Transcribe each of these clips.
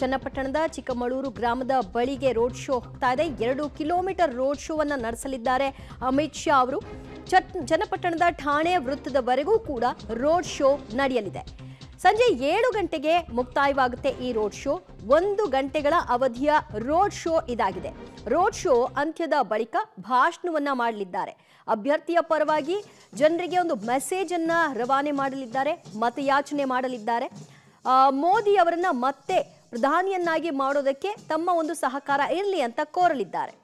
ಚನ್ನಪಟ್ಟಣದ ಚಿಕ್ಕಮಗಳೂರು ಗ್ರಾಮದ ಬಳಿಗೆ road show ಹೋಗ್ತಾ ಇದೆ ಎರಡು ಕಿಲೋಮೀಟರ್ ರೋಡ್ ಶೋವನ್ನ ನಡೆಸಲಿದ್ದಾರೆ ಅಮಿತ್ ಶಾ ಅವರು ಚಟ್- ಚನ್ನಪಟ್ಟಣದ ಠಾಣೆ ವೃತ್ತದವರೆಗೂ ಕೂಡ ರೋಡ್ ಶೋ ನಡೆಯಲಿದೆ ಸಂಜೆ ಏಳು ಗಂಟೆಗೆ ಮುಕ್ತಾಯವಾಗುತ್ತೆ ಈ ರೋಡ್ ಶೋ ಒಂದು ಗಂಟೆಗಳ ಅವಧಿಯ ರೋಡ್ ಶೋ ಇದಾಗಿದೆ ರೋಡ್ ಶೋ ಅಂತ್ಯದ ಬಳಿಕ ಭಾಷಣವನ್ನ ಮಾಡಲಿದ್ದಾರೆ ಅಭ್ಯರ್ಥಿಯ ಪರವಾಗಿ ಜನರಿಗೆ ಒಂದು ಮೆಸೇಜ್ ಅನ್ನ ರವಾನೆ ಮಾಡಲಿದ್ದಾರೆ ಮತಯಾಚನೆ ಮಾಡಲಿದ್ದಾರೆ ಆ, ಮೋದಿ ಅವರನ್ನ ಮತ್ತೆ ಪ್ರಧಾನಿಯನ್ನಾಗಿ ಮಾಡೋದಕ್ಕೆ ತಮ್ಮ ಒಂದು ಸಹಕಾರ ಇರಲಿ ಅಂತ ಕೋರಲಿದ್ದಾರೆ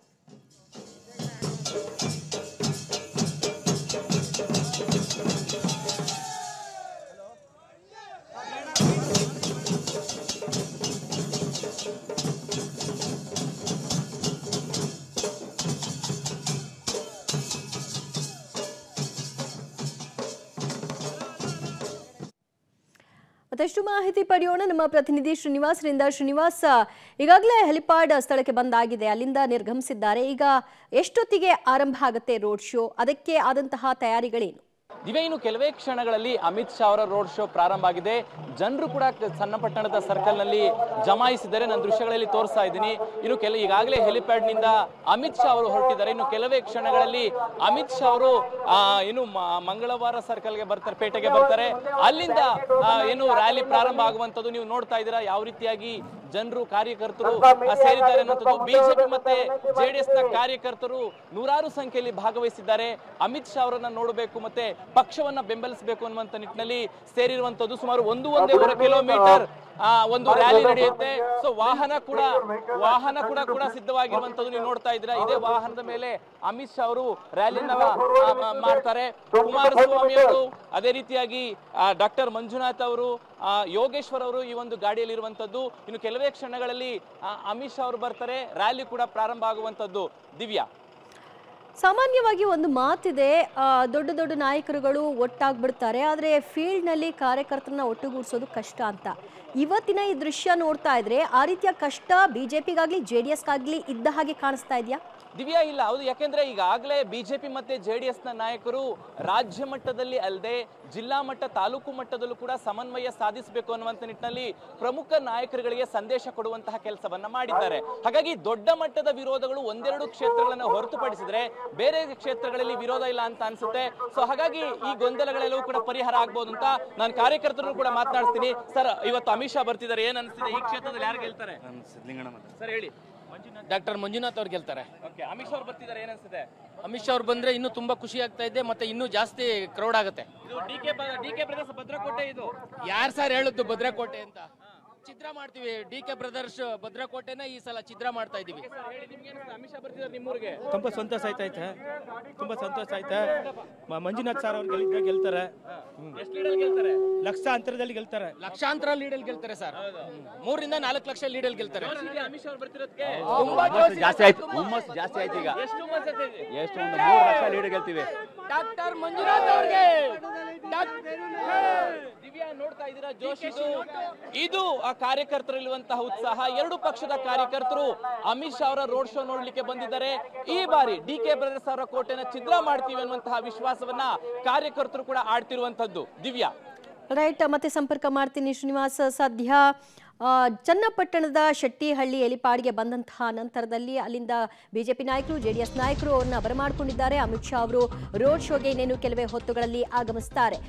ಮತ್ತಷ್ಟು ಮಾಹಿತಿ ಪಡೆಯೋಣ ನಮ್ಮ ಪ್ರತಿನಿಧಿ ಶ್ರೀನಿವಾಸ್ರಿಂದ ಶ್ರೀನಿವಾಸ್ ಈಗಾಗಲೇ ಹೆಲಿಪ್ಯಾಡ್ ಸ್ಥಳಕ್ಕೆ ಬಂದಾಗಿದೆ ಅಲ್ಲಿಂದ ನಿರ್ಗಮಿಸಿದ್ದಾರೆ ಈಗ ಎಷ್ಟೊತ್ತಿಗೆ ಆರಂಭ ಆಗುತ್ತೆ ರೋಡ್ ಶೋ ಅದಕ್ಕೆ ಆದಂತಹ ತಯಾರಿಗಳೇನು ದಿವ್ಯ ಇನ್ನು ಕೆಲವೇ ಕ್ಷಣಗಳಲ್ಲಿ ಅಮಿತ್ ಶಾ ಅವರ ರೋಡ್ ಶೋ ಪ್ರಾರಂಭ ಆಗಿದೆ ಜನರು ಕೂಡ ಕ- ಸಣ್ಣಪಟ್ಟಣದ ಸರ್ಕಲ್ ನಲ್ಲಿ ಜಮಾಯಿಸಿದ್ದಾರೆ ನಾನು ದೃಶ್ಯಗಳಲ್ಲಿ ತೋರಿಸ್ತಾ ಇದ್ದೀನಿ ಇನ್ನು ಕೆಲ ಈಗಾಗಲೇ ಹೆಲಿಪ್ಯಾಡ್ ನಿಂದ ಅಮಿತ್ ಶಾ ಅವರು ಹೊರಟಿದ್ದಾರೆ ಇನ್ನು ಕೆಲವೇ ಕ್ಷಣಗಳಲ್ಲಿ ಅಮಿತ್ ಶಾ ಅವರು ಆ, ಏನು ಮ- ಮಂಗಳವಾರ ಸರ್ಕಲ್ಗೆ ಬರ್ತಾರೆ ಪೇಟೆಗೆ ಬರ್ತಾರೆ ಅಲ್ಲಿಂದ ಆ, ಏನು ರ್ಯಾಲಿ ಪ್ರಾರಂಭ ಆಗುವಂತದ್ದು ನೀವು ನೋಡ್ತಾ ಇದ್ದೀರಾ ಯಾವ ರೀತಿಯಾಗಿ ಜನರು ಕಾರ್ಯಕರ್ತರು ಆ, ಸೇರಿದ್ದಾರೆ ಅನ್ನೋಂಥದ್ದು ಬಿಜೆಪಿ ಮತ್ತೆ ಜೆಡಿಎಸ್ ನ ಕಾರ್ಯಕರ್ತರು ನೂರಾರು ಸಂಖ್ಯೆಯಲ್ಲಿ ಭಾಗವಹಿಸಿದ್ದಾರೆ ಅಮಿತ್ ಶಾ ಅವರನ್ನ ನೋಡಬೇಕು ಮತ್ತೆ ಪಕ್ಷವನ್ನ ಬೆಂಬಲಿಸಬೇಕು ಅನ್ನುವಂತ ನಿಟ್ಟಿನಲ್ಲಿ ಸೇರಿರುವಂತದ್ದು ಸುಮಾರು ಒಂದು ಒಂದೂವರೆ ಕಿಲೋಮೀಟರ್ ಆ, ಒಂದು ರ್ಯಾಲಿ ನಡೆಯುತ್ತೆ ಸೊ ವಾಹನ ಕೂಡ ವಾಹನ ಕೂಡ ಕೂಡ ಸಿದ್ಧವಾಗಿರುವಂತದ್ದು ನೀವು ನೋಡ್ತಾ ಇದ್ದೀರಾ ಇದೇ ವಾಹನದ ಮೇಲೆ ಅಮಿತ್ ಶಾ ಅವರು ರ್ಯಾಲಿಯನ್ನ ಆ, ಮಾ- ಮಾಡ್ತಾರೆ ಕುಮಾರಸ್ವಾಮಿ ಅವರು ಅದೇ ರೀತಿಯಾಗಿ ಡಾಕ್ಟರ್ ಮಂಜುನಾಥ್ ಅವರು ಆ, ಯೋಗೇಶ್ವರ್ ಅವರು ಈ ಒಂದು ಗಾಡಿಯಲ್ಲಿ ಇರುವಂತದ್ದು ಇನ್ನು ಕೆಲವೇ ಕ್ಷಣಗಳಲ್ಲಿ ಆ, ಅಮಿತ್ ಶಾ ಅವರು ಬರ್ತಾರೆ ರ್ಯಾಲಿ ಕೂಡ ಪ್ರಾರಂಭ ಆಗುವಂತದ್ದು ದಿವ್ಯಾ ಸಾಮಾನ್ಯವಾಗಿ ಒಂದು ಮಾತಿದೆ ಆ, ದೊಡ್ಡ ದೊಡ್ಡ ನಾಯಕರುಗಳು ಒಟ್ಟಾಗ್ಬಿಡ್ತಾರೆ ಆದರೆ ಫೀಲ್ಡ್ನಲ್ಲಿ ಕಾರ್ಯಕರ್ತರನ್ನ ಒಟ್ಟುಗೂಡಿಸೋದು ಕಷ್ಟ ಅಂತ ಇವತ್ತಿನ ಈ ದೃಶ್ಯ ನೋಡ್ತಾ ಇದ್ರೆ ಆ ರೀತಿಯ ಕಷ್ಟ ಬಿಜೆಪಿಗಾಗ್ಲಿ ಜೆ ಡಿ ಎಸ್ಗಾಗ್ಲಿ ಇದ್ದ ಹಾಗೆ ಕಾಣಿಸ್ತಾ ಇದೆಯಾ ದಿವ್ಯಾ ಇಲ್ಲ ಹೌದು ಯಾಕೆಂದ್ರೆ ಈಗಾಗಲೇ ಬಿಜೆಪಿ ಮತ್ತೆ ಜೆಡಿಎಸ್ ನ ನಾಯಕರು ರಾಜ್ಯ ಮಟ್ಟದಲ್ಲಿ ಅಲ್ಲದೆ ಜಿಲ್ಲಾ ಮಟ್ಟ ತಾಲೂಕು ಮಟ್ಟದಲ್ಲೂ ಕೂಡ ಸಮನ್ವಯ ಸಾಧಿಸಬೇಕು ಅನ್ನುವಂತ ನಿಟ್ಟಿನಲ್ಲಿ ಪ್ರಮುಖ ನಾಯಕರುಗಳಿಗೆ ಸಂದೇಶ ಕೊಡುವಂತಹ ಕೆಲಸವನ್ನ ಮಾಡಿದ್ದಾರೆ ಹಾಗಾಗಿ ದೊಡ್ಡ ಮಟ್ಟದ ವಿರೋಧಗಳು ಒಂದೆರಡು ಕ್ಷೇತ್ರಗಳನ್ನ ಹೊರತುಪಡಿಸಿದ್ರೆ ಬೇರೆ ಕ್ಷೇತ್ರಗಳಲ್ಲಿ ವಿರೋಧ ಇಲ್ಲ ಅಂತ ಅನ್ಸುತ್ತೆ ಸೊ ಹಾಗಾಗಿ ಈ ಗೊಂದಲಗಳೆಲ್ಲವೂ ಕೂಡ ಪರಿಹಾರ ಆಗ್ಬೋದು ಅಂತ ನಾನು ಕಾರ್ಯಕರ್ತರು ಕೂಡ ಮಾತನಾಡ್ತೀನಿ ಸರ್ ಇವತ್ತು ಅಮಿತ್ ಶಾ ಬರ್ತಿದ್ದಾರೆ ಏನ್ ಅನ್ಸ್ತಿದೆ ಈ ಕ್ಷೇತ್ರದಲ್ಲಿ ಯಾರು ಗೆಲ್ತಾರೆ ಸರ್ ಹೇಳಿ ಡಾಕ್ಟರ್ ಮಂಜುನಾಥ್ ಅವ್ರು ಗೆಲ್ತಾರೆ ಓಕೆ ಅಮಿತ್ ಶಾ ಅವ್ರು ಬರ್ತಿದ್ದಾರೆ ಏನ್ ಅನ್ಸುತ್ತೆ ಅಮಿತ್ ಶಾ ಅವ್ರು ಬಂದ್ರೆ ಇನ್ನೂ ತುಂಬಾ ಖುಷಿ ಆಗ್ತಾ ಇದೆ ಮತ್ತೆ ಇನ್ನೂ ಜಾಸ್ತಿ ಕ್ರೌಡ್ ಆಗುತ್ತೆ ಇದು D K D K brothers ಭದ್ರಕೋಟೆ ಇದು ಯಾರು ಸರ್ ಹೇಳಿದ್ದು ಭದ್ರಕೋಟೆ ಅಂತ ಚಿತ್ರ ಮಾಡ್ತೀವಿ ಡಿ ಕೆ ಬ್ರದರ್ಸ್ ಭದ್ರಕೋಟೆನ ಈ ಸಲ ಚಿತ್ರ ಮಾಡ್ತಾ ಇದೀವಿ ಹೇಳಿ ನಿಮ್ಗೆ ಏನಿಸ್ತು? ಅಮಿತ್ ಶಾ ಬರ್ತಿದ್ದಾರೆ ನಿಮ್ಮೂರಿಗೆ ತುಂಬ ಸಂತೋಷ ಆಯ್ತೈತೆ ತುಂಬ ಸಂತೋಷ ಐತೆ ಮ- ಮಂಜುನಾಥ್ ಸರ್ ಅವ್ರು ಗೆಲ್ ಗೆಲ್ತಾರೆ ಎಷ್ಟು ಲೀಡಲ್ಲಿ ಗೆಲ್ತಾರೆ ಲಕ್ಷ ಅಂತರದಲ್ಲಿ ಗೆಲ್ತಾರೆ ಲಕ್ಷಾಂತರ ಲೀಡಲ್ ಗೆಲ್ತಾರೆ ಸರ್ ಮೂರರಿಂದ ನಾಲ್ಕು ಲಕ್ಷ ಲೀಡಲ್ ಗೆಲ್ತಾರೆ ಜೋಶಿಗೆ ಅಮಿತ್ ಶಾ ಅವ್ರು ಬರ್ತಿರೋದಕ್ಕೆ ತುಂಬಾ ಜೋಶ್ ಜಾಸ್ತಿ ಆಯ್ತು ಹುಮ್ಮಸ್ ಜಾಸ್ತಿ ಆಯ್ತು ಈಗ ಎಷ್ಟು ಮಜಾ ಇದೆ? ಎಷ್ಟು ಒಂದು ಮೂರು ಲಕ್ಷ ಲೀಡ್ ಗೆಲ್ತೀವಿ ಡಾಕ್ಟರ್ ಮಂಜುನಾಥ್ ಅವ್ರಿಗೆ ದಿವ್ಯಾ ನೋಡ್ತಾ ಇದ್ದೀರಾ ಜೋಶ್ ಇದು ಇದು ಆ ಕಾರ್ಯಕರ್ತರಲ್ಲಿರುವಂತಹ ಉತ್ಸಾಹ ಎರಡು ಪಕ್ಷದ ಕಾರ್ಯಕರ್ತರು ಅಮಿತ್ ಶಾ ಅವರ ರೋಡ್ ಶೋ ನೋಡ್ಲಿಕ್ಕೆ ಬಂದಿದ್ದಾರೆ ಈ ಬಾರಿ ಡಿ ಕೆ ಬ್ರದರ್ಸ್ ಅವರ ಕೋಟೆನ ಛಿದ್ರ ಮಾಡ್ತೀವಿ ಅನ್ನುವಂತಹ ವಿಶ್ವಾಸವನ್ನ ಕಾರ್ಯಕರ್ತರು ಕೂಡ ಆಡ್ತಿರುವಂತದ್ದು ದಿವ್ಯಾ ರೈಟ್ ಮತ್ತೆ ಸಂಪರ್ಕ ಮಾಡ್ತೀನಿ ಶ್ರೀನಿವಾಸ್ ಸದ್ಯ ಆ, ಚನ್ನಪಟ್ಟಣದ ಶೆಟ್ಟಿಹಳ್ಳಿ ಎಲಿಪಾಡಿಗೆ ಬಂದಂತಹ ನಂತರದಲ್ಲಿ ಅಲ್ಲಿಂದ ಬಿಜೆಪಿ ನಾಯಕರು ಜೆಡಿಎಸ್ ನಾಯಕರು ಅವ್ರನ್ನ ಬರಮಾಡಿಕೊಂಡಿದ್ದಾರೆ ಅಮಿತ್ ಶಾ ಅವರು ರೋಡ್ ಶೋಗೆ ಇನ್ನೇನು ಕೆಲವೇ ಹೊತ್ತುಗಳಲ್ಲಿ ಆಗಮಿಸ್ತಾರೆ